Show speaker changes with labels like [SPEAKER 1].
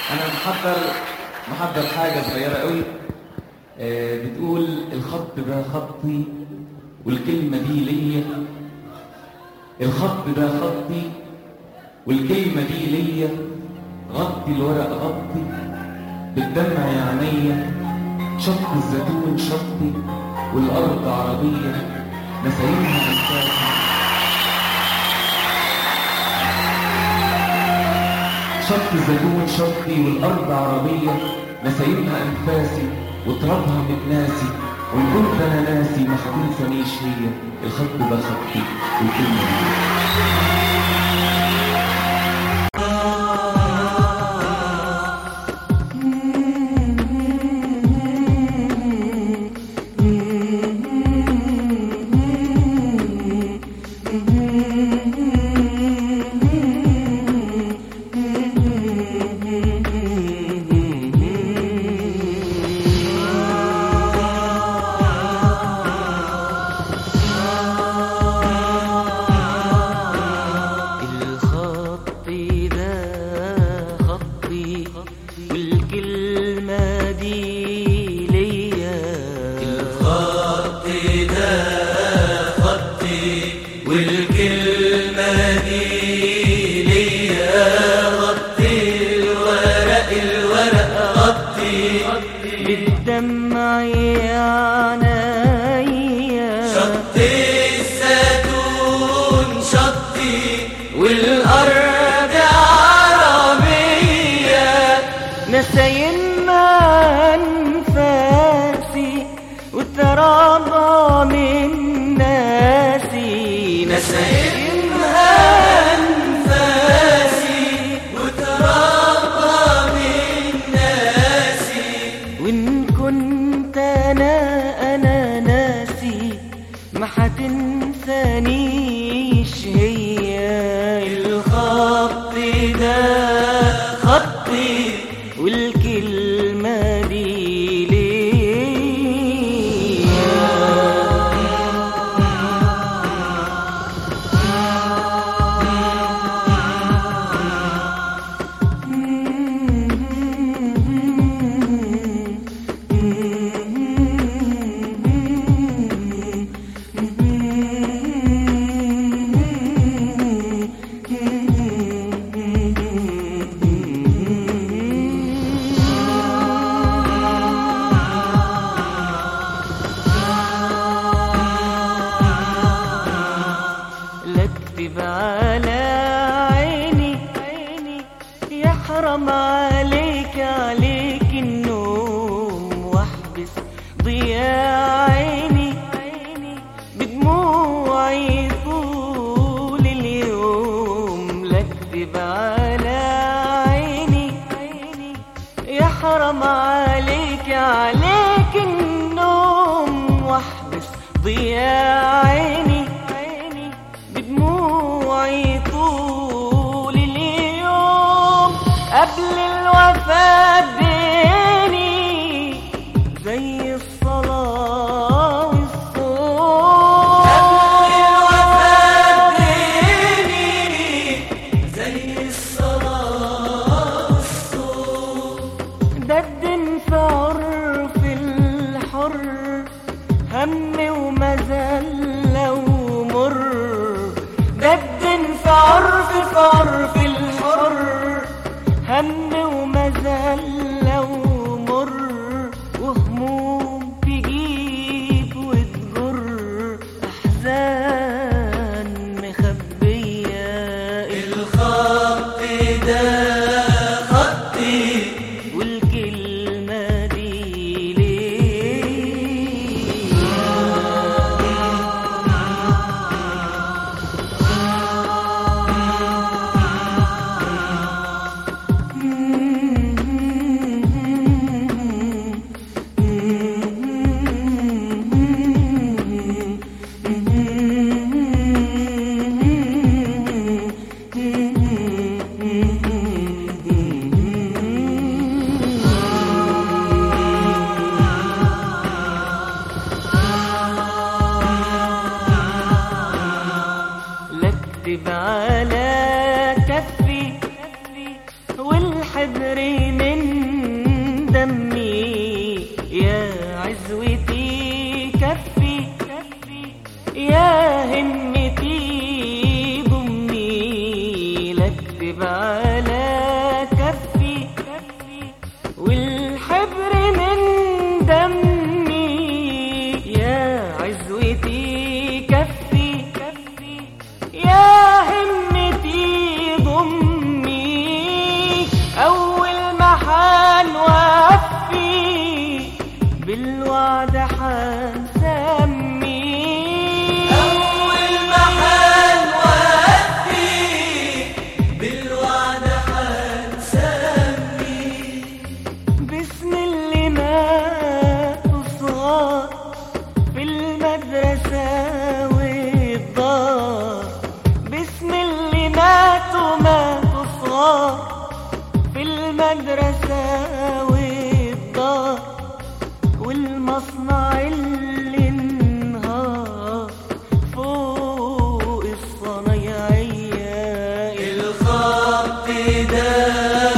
[SPEAKER 1] انا محضر محضر حاجه صغيره قوي آه، بتقول الخط ده خطي والكلمه دي ليا الخط ده خطي والكلمه دي ليا غطي الورق غطي بالدمع يا عينيا شط الزيتون شطي والارض عربيه نسايمها اساسا شط الزيتون شطي والأرض عربية نسايمها أنفاسي وترابها متناسي وإن كنت أنا ناسي ما هتنسانيش هي الخط ده خطي والكلمة دي
[SPEAKER 2] الخط ده خطي والكلمة دي ليا
[SPEAKER 3] الخط ده خطي والكلمة دي ليا غطي الورق الورق غطي
[SPEAKER 2] بالدمع يا عينيا
[SPEAKER 3] شط الزيتون شطي والأرض عربية
[SPEAKER 2] نسايمها أنفاسي وترابها من ناسي
[SPEAKER 3] نسايمها أنفاسي وترابها من ناسي
[SPEAKER 2] وإن كنت أنا أنا ناسي ما حتنسانيش هي
[SPEAKER 3] الخط ده خطي
[SPEAKER 2] والكلمة دي ليا لا اكتب على عيني عيني يحرم عليك عليك النوم واحبس ضياء عيني عيني بدموعي طول اليوم لا اكتب على عيني عيني يحرم عليك عليك النوم واحبس ضياء عيني عيني بدموعي طول اليوم قبل الوفاة بيني زي الصلاة والصوم
[SPEAKER 3] قبل الوفاة بيني زي الصلاة والصوم
[SPEAKER 2] ده الدين في عرف الحر هم ومذلة ومر ده الدين في عرف في عرف الحر هم ومذلة ومر وهموم تجيب وتجر أحزان مخبية
[SPEAKER 3] الخط ده خطي
[SPEAKER 2] والكلمة دي ليه والحبر من دمي يا عزوتي كفي يا همتي ضمي لاكتب على كفي والحبر من دمي يا عزوتي كفي يا همتي ضمي أول محل وفي بالوعد حنسمي
[SPEAKER 3] أول محل وفي بالوعد حنسمي
[SPEAKER 2] باسم اللي مات صغار في المدرسة والدار باسم اللي ماتوا ماتوا صغار في المدرسة والدار والمصنع اللي انهار فوق الصنايعية
[SPEAKER 3] الخط ده